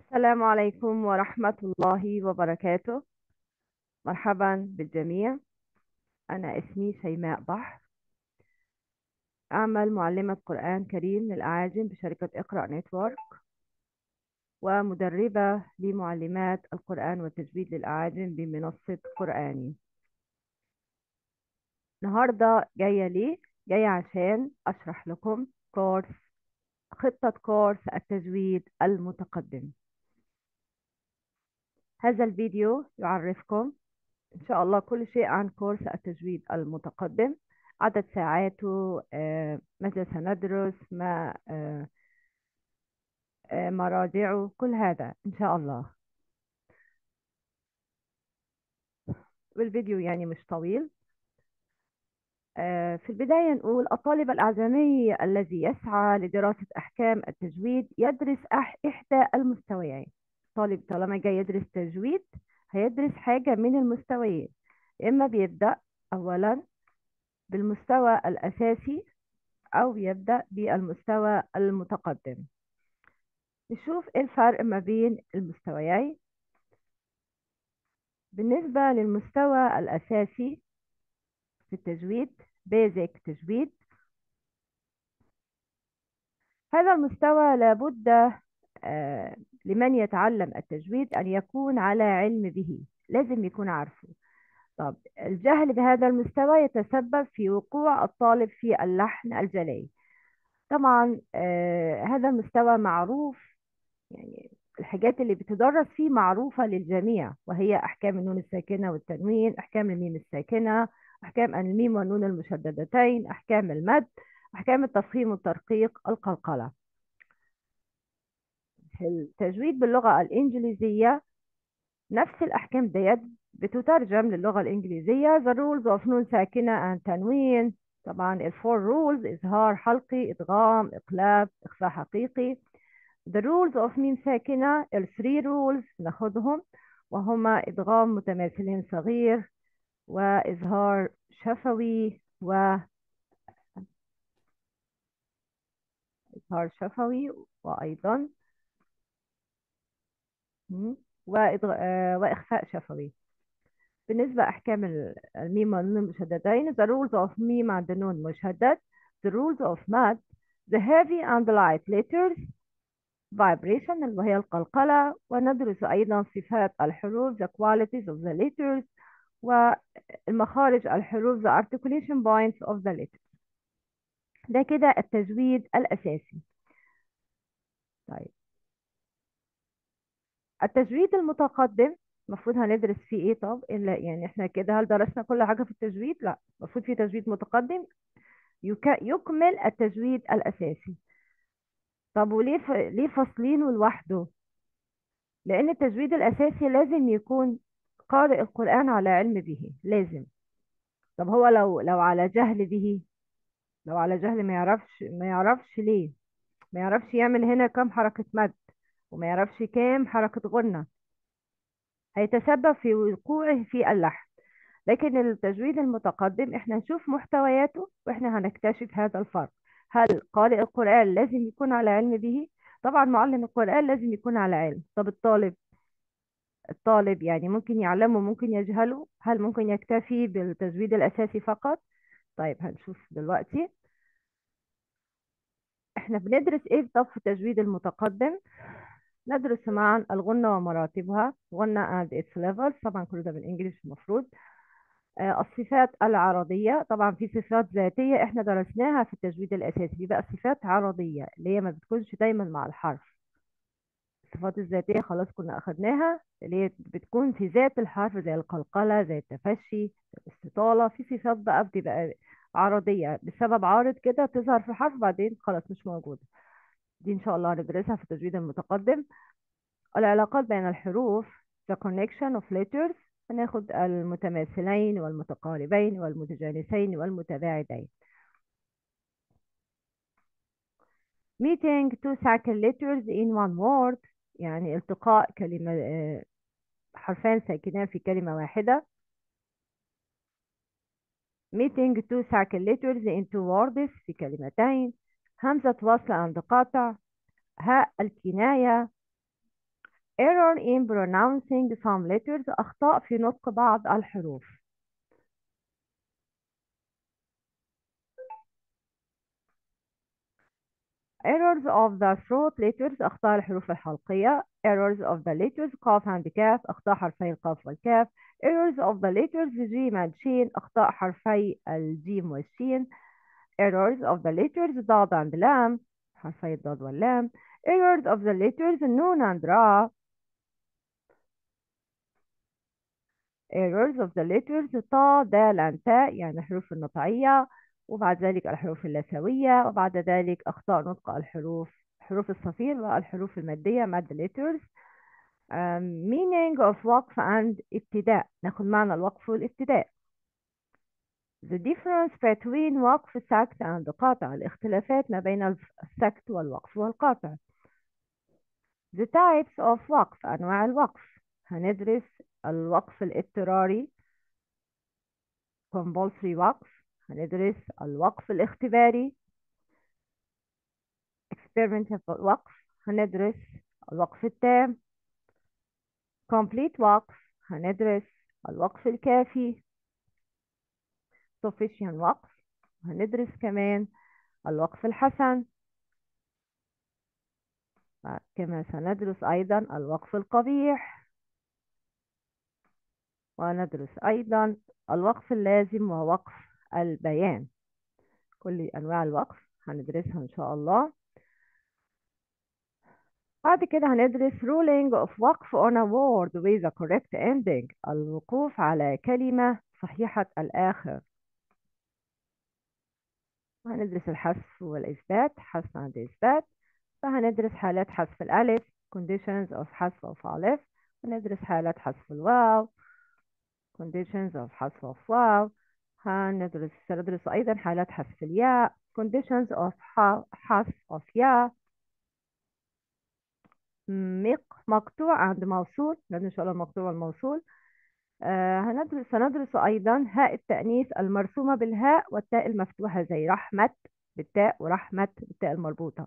السلام عليكم ورحمة الله وبركاته مرحبا بالجميع أنا اسمي شيماء بحر أعمل معلمة قرآن كريم للأعاجم بشركة اقرأ نتورك ومدربة لمعلمات القرآن والتجويد للأعاجم بمنصة قرآني النهاردة جاية ليه؟ جاية عشان أشرح لكم كورس خطة كورس التجويد المتقدم هذا الفيديو يعرفكم إن شاء الله كل شيء عن كورس التجويد المتقدم عدد ساعاته آه، ماذا سندرس ما آه، آه، مراجعه كل هذا إن شاء الله والفيديو يعني مش طويل في البداية نقول الطالب الأعجمي الذي يسعى لدراسة أحكام التجويد يدرس إحدى المستويين طالب طالما جاي يدرس تجويد هيدرس حاجة من المستويين إما بيبدأ أولا بالمستوى الأساسي أو يبدأ بالمستوى المتقدم نشوف إيه الفرق ما بين المستويين بالنسبة للمستوى الأساسي في التجويد بيزك تجويد هذا المستوى لابد آه، لمن يتعلم التجويد أن يكون على علم به لازم يكون عارفه طب الجهل بهذا المستوى يتسبب في وقوع الطالب في اللحن الجلي طبعا آه هذا المستوى معروف يعني الحاجات اللي بتدرس فيه معروفة للجميع وهي أحكام النون الساكنة والتنوين أحكام الميم الساكنة أحكام الميم والنون المشددتين أحكام المد أحكام التفخيم والترقيق القلقلة التجويد باللغة الإنجليزية نفس الأحكام ديت بتترجم للغة الإنجليزية the rules of نون ساكنة and تنوين طبعا ال four rules إظهار حلقي إدغام إقلاب إخفاء حقيقي the rules of ميم ساكنة ال three rules ناخدهم وهما إدغام متماثلين صغير وإظهار شفوي و إظهار شفوي وأيضا آه، وإخفاء شفوي بالنسبة أحكام الميم والنون المشددين the rules of ميم عند نون مشدد the rules of mad the heavy and light letters vibration وهي القلقلة وندرس أيضا صفات الحروف the qualities of the letters والمخارج الحروف the articulation points of the letters ده كده التجويد الأساسي طيب التجويد المتقدم المفروض هندرس فيه ايه طب الا يعني احنا كده هل درسنا كل حاجه في التجويد لا المفروض في تجويد متقدم يكمل التجويد الاساسي طب وليه ف... ليه فاصلينه لوحده لان التجويد الاساسي لازم يكون قارئ القران على علم به لازم طب هو لو لو على جهل به لو على جهل ما يعرفش ما يعرفش ليه ما يعرفش يعمل هنا كم حركه مد وما يعرفش كام حركة غنة هيتسبب في وقوعه في اللحن لكن التجويد المتقدم احنا نشوف محتوياته واحنا هنكتشف هذا الفرق هل قارئ القرآن لازم يكون على علم به طبعا معلم القرآن لازم يكون على علم طب الطالب الطالب يعني ممكن يعلمه ممكن يجهله هل ممكن يكتفي بالتجويد الأساسي فقط طيب هنشوف دلوقتي احنا بندرس ايه طب في التجويد المتقدم ندرس معا الغنة ومراتبها غنة and its levels طبعا كل ده بالانجلش المفروض آه، الصفات العرضية طبعا في صفات ذاتية احنا درسناها في التجويد الأساسي في بقى صفات عرضية اللي هي ما بتكونش دايما مع الحرف الصفات الذاتية خلاص كنا أخدناها اللي هي بتكون في ذات الحرف زي القلقلة زي التفشي الاستطالة في صفات بقى بتبقى عرضية بسبب عارض كده تظهر في الحرف بعدين خلاص مش موجودة دي إن شاء الله هندرسها في التجويد المتقدم العلاقات بين الحروف the connection of letters هناخد المتماثلين والمتقاربين والمتجانسين والمتباعدين meeting two cycle letters in one word يعني التقاء كلمة آه، حرفين ساكنان في كلمة واحدة meeting two cycle letters in two words في كلمتين همزة وصل عند قاطع هاء الكناية error in pronouncing some letters أخطاء في نطق بعض الحروف errors of the throat letters أخطاء الحروف الحلقية errors of the letters قاف and كاف أخطاء حرفي القاف والكاف errors of the letters جيم and شين أخطاء حرفي الجيم والشين errors of the letters ضاد and لام حرفي الضاد واللام errors of the letters نون and را errors of the letters طا دال and تاء يعني الحروف النطعية وبعد ذلك الحروف اللثوية وبعد ذلك أخطاء نطق الحروف حروف الصفير والحروف المادية ماد letters um, meaning of وقف and ابتداء ناخد معنى الوقف والابتداء the difference between وقف سكت and قاطع الاختلافات ما بين السكت والوقف والقاطع the types of وقف أنواع الوقف هندرس الوقف الاضطراري compulsory وقف هندرس الوقف الاختباري experimental وقف هندرس الوقف التام complete وقف هندرس الوقف الكافي sufficient وقف هندرس كمان الوقف الحسن كما سندرس أيضا الوقف القبيح وندرس أيضا الوقف اللازم ووقف البيان كل أنواع الوقف هندرسها إن شاء الله بعد كده هندرس ruling of وقف on a word with a correct ending الوقوف على كلمة صحيحة الآخر هندرس الحذف والإثبات حذف عند إثبات فهندرس حالات حذف الألف conditions of حذف of ألف وندرس حالات حذف الواو conditions of حذف of واو هندرس سندرس أيضا حالات حذف الياء conditions of حذف of ياء مق مقطوع عند موصول لأن إن شاء الله المقطوع والموصول آه هندرس سندرس أيضا هاء التأنيث المرسومة بالهاء والتاء المفتوحة زي رحمة بالتاء ورحمة بالتاء المربوطة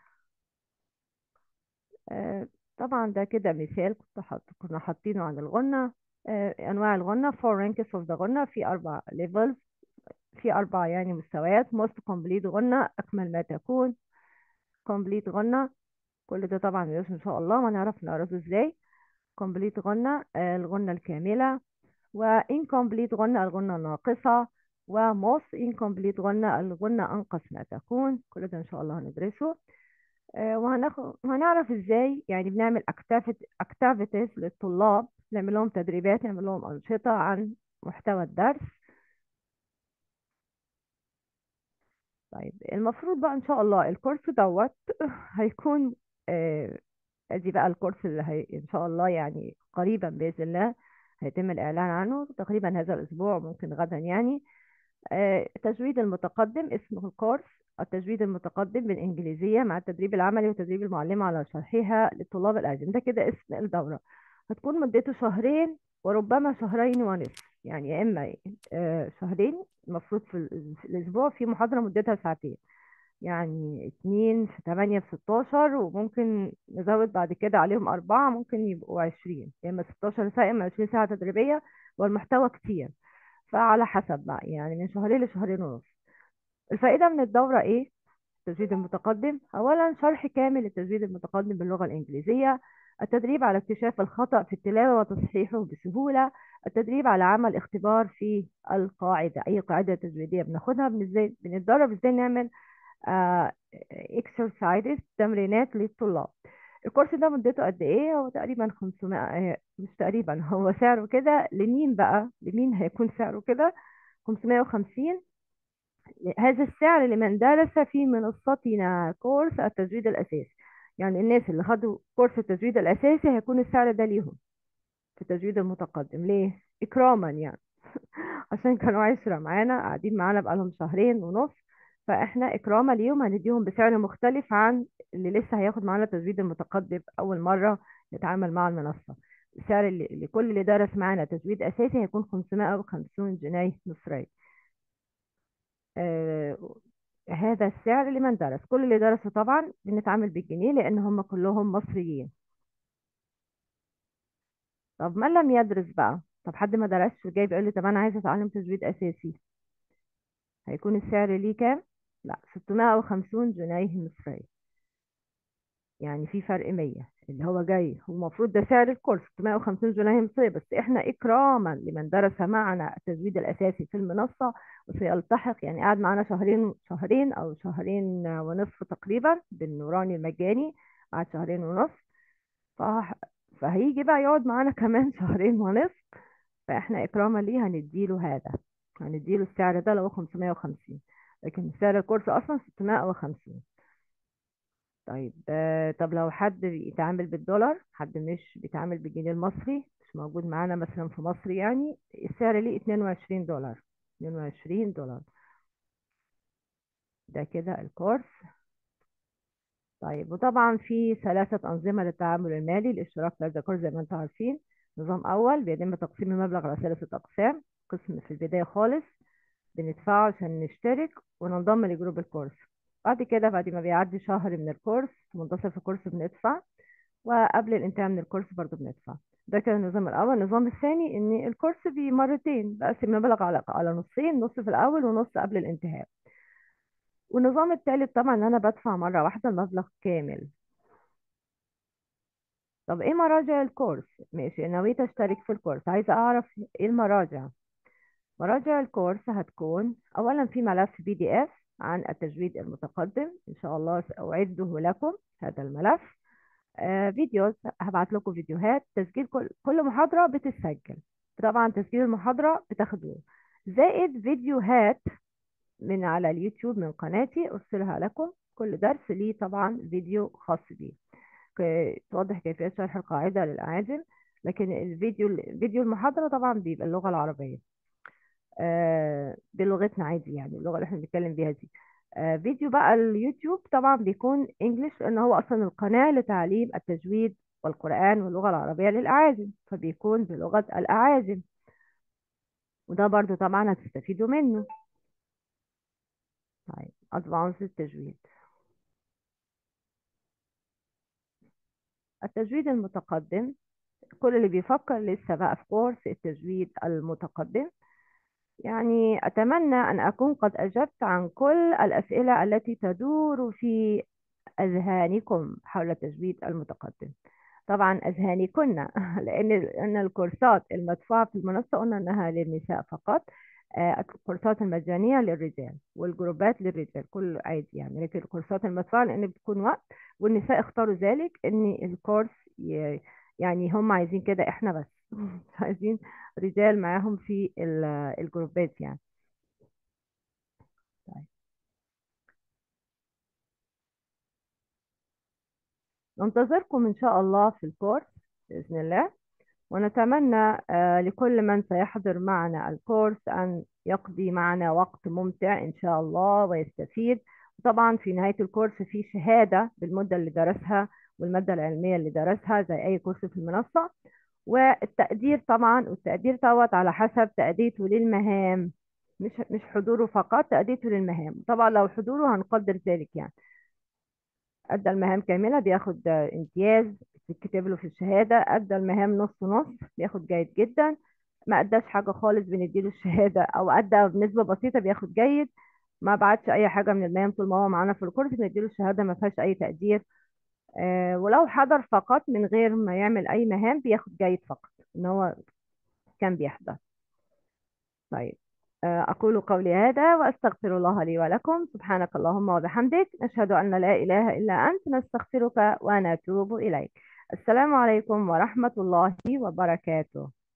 آه طبعا ده كده مثال كنت حط كنا حاطينه عن الغنة آه أنواع الغنة four ranks of the غنة في أربع levels في أربع يعني مستويات most complete غنة أكمل ما تكون complete غنة كل ده طبعا بيدرس إن شاء الله وهنعرف نعرضه إزاي complete غنة آه الغنة الكاملة و incomplete غنة الغنة الناقصة و most incomplete غنة الغنة أنقص ما تكون كل ده إن شاء الله هندرسه آه وهناخد وهنعرف إزاي يعني بنعمل activities للطلاب نعمل لهم تدريبات نعمل لهم أنشطة عن محتوى الدرس طيب المفروض بقى ان شاء الله الكورس دوت هيكون آه، ادي بقى الكورس اللي هي ان شاء الله يعني قريبا باذن الله هيتم الاعلان عنه تقريبا هذا الاسبوع ممكن غدا يعني آه، التجويد المتقدم اسمه الكورس التجويد المتقدم بالانجليزيه مع التدريب العملي وتدريب المعلمه على شرحها للطلاب الاعزاء ده كده اسم الدوره هتكون مدته شهرين وربما شهرين ونصف يعني يا اما آه، شهرين المفروض في ال- في الاسبوع في محاضره مدتها ساعتين يعني اتنين في تمانية في ستاشر وممكن نزود بعد كده عليهم أربعة ممكن يبقوا عشرين يا إما ستاشر ساعة يا إما عشرين ساعة تدريبية والمحتوى كتير فعلى حسب بقى يعني من شهرين لشهرين ونص الفائدة من الدورة إيه؟ التجويد المتقدم أولا شرح كامل للتجويد المتقدم باللغة الإنجليزية التدريب على اكتشاف الخطأ في التلاوة وتصحيحه بسهولة التدريب على عمل اختبار في القاعدة أي قاعدة تجويدية بناخدها بنزاي بنتدرب ازاي نعمل اكسرسايزز تمرينات للطلاب الكورس ده مدته قد ايه هو تقريبا 500 آه، مش تقريبا هو سعره كده لمين بقى لمين هيكون سعره كده 550 هذا السعر لمن درس في منصتنا كورس التجويد الأساسي يعني الناس اللي خدوا كورس التجويد الأساسي هيكون السعر ده ليهم في التجويد المتقدم ليه؟ إكراما يعني عشان كانوا عشرة معانا قاعدين معانا بقالهم شهرين ونص فإحنا إكراما ليهم هنديهم بسعر مختلف عن اللي لسه هياخد معانا التجويد المتقدم أول مرة يتعامل مع المنصة السعر اللي لكل اللي درس معانا تجويد أساسي هيكون 550 جنيه مصري آه، هذا السعر لمن درس كل اللي درسوا طبعا بنتعامل بالجنيه لان هم كلهم مصريين طب من لم يدرس بقى طب حد ما درسش وجاي بيقول لي طب انا عايز اتعلم تجويد اساسي هيكون السعر ليه كام لا 650 جنيه مصري يعني في فرق 100 اللي هو جاي هو المفروض ده سعر الكورس 650 جنيه مصري بس احنا اكراما لمن درس معنا التجويد الاساسي في المنصه وسيلتحق يعني قعد معانا شهرين شهرين او شهرين ونصف تقريبا بالنوراني المجاني قعد شهرين ونصف فه- فهيجي بقى يقعد معانا كمان شهرين ونصف فاحنا اكراما ليه هنديله هذا هنديله السعر ده لو 550 لكن سعر الكورس اصلا 650 طيب آه، طب لو حد بيتعامل بالدولار حد مش بيتعامل بالجنيه المصري مش موجود معانا مثلا في مصر يعني السعر ليه 22 دولار 22 دولار ده كده الكورس طيب وطبعا في ثلاثة أنظمة للتعامل المالي الاشتراك في هذا الكورس زي ما انتم عارفين نظام أول بيتم تقسيم المبلغ على ثلاثة أقسام قسم في البداية خالص بندفعه عشان نشترك وننضم لجروب الكورس بعد كده بعد ما بيعدي شهر من الكورس في منتصف الكورس بندفع وقبل الانتهاء من الكورس برضو بندفع ده كان النظام الأول النظام الثاني إن الكورس بمرتين بقسم المبلغ على على نصين نص في الأول ونص قبل الانتهاء والنظام الثالث طبعا إن أنا بدفع مرة واحدة المبلغ كامل طب إيه مراجع الكورس؟ ماشي نويت أشترك في الكورس عايزة أعرف إيه المراجع مراجع الكورس هتكون أولا في ملف بي دي إف عن التجويد المتقدم إن شاء الله سأعده لكم هذا الملف آه فيديوز هبعت لكم فيديوهات تسجيل كل كل محاضرة بتتسجل طبعا تسجيل المحاضرة بتاخدوه زائد فيديوهات من على اليوتيوب من قناتي أرسلها لكم كل درس ليه طبعا فيديو خاص بيه ك- توضح كيفية شرح القاعدة للأعاجم لكن الفيديو فيديو المحاضرة طبعا بيبقى اللغة العربية آه، بلغتنا عادي يعني اللغة اللي احنا بنتكلم بيها دي آه، فيديو بقى اليوتيوب طبعا بيكون انجليش لان هو اصلا القناة لتعليم التجويد والقرآن واللغة العربية للأعاجم فبيكون بلغة الأعاجم وده برضو طبعا هتستفيدوا منه طيب أدفانس التجويد التجويد المتقدم كل اللي بيفكر لسه بقى في كورس التجويد المتقدم يعني أتمنى أن أكون قد أجبت عن كل الأسئلة التي تدور في أذهانكم حول التجويد المتقدم طبعا أذهانكن لأن لأن الكورسات المدفوعة في المنصة قلنا إنها للنساء فقط آه، الكورسات المجانية للرجال والجروبات للرجال كل عادي يعني لكن الكورسات المدفوعة لأن بتكون وقت والنساء اختاروا ذلك إن الكورس ي- يعني هم عايزين كده إحنا بس مش عايزين رجال معاهم في ال- الجروبات يعني طيب. ننتظركم إن شاء الله في الكورس بإذن الله ونتمنى آه، لكل من سيحضر معنا الكورس أن يقضي معنا وقت ممتع إن شاء الله ويستفيد طبعا في نهاية الكورس في شهادة بالمدة اللي درسها والمادة العلمية اللي درسها زي أي كورس في المنصة والتقدير طبعا والتقدير دوت على حسب تأديته للمهام مش مش حضوره فقط تأديته للمهام طبعا لو حضوره هنقدر ذلك يعني أدى المهام كاملة بياخد آه، امتياز بتكتب له في الشهادة أدى المهام نص نص بياخد جيد جدا ما أداش حاجة خالص بنديله الشهادة أو أدى بنسبة بسيطة بياخد جيد ما بعتش أي حاجة من المهام طول ما هو معانا في الكورس بنديله الشهادة ما فيهاش أي تقدير آه ولو حضر فقط من غير ما يعمل أي مهام بياخد جيد فقط إن هو كان بيحضر طيب آه، أقول قولي هذا وأستغفر الله لي ولكم سبحانك اللهم وبحمدك نشهد أن لا إله إلا أنت نستغفرك ونتوب إليك السلام عليكم ورحمة الله وبركاته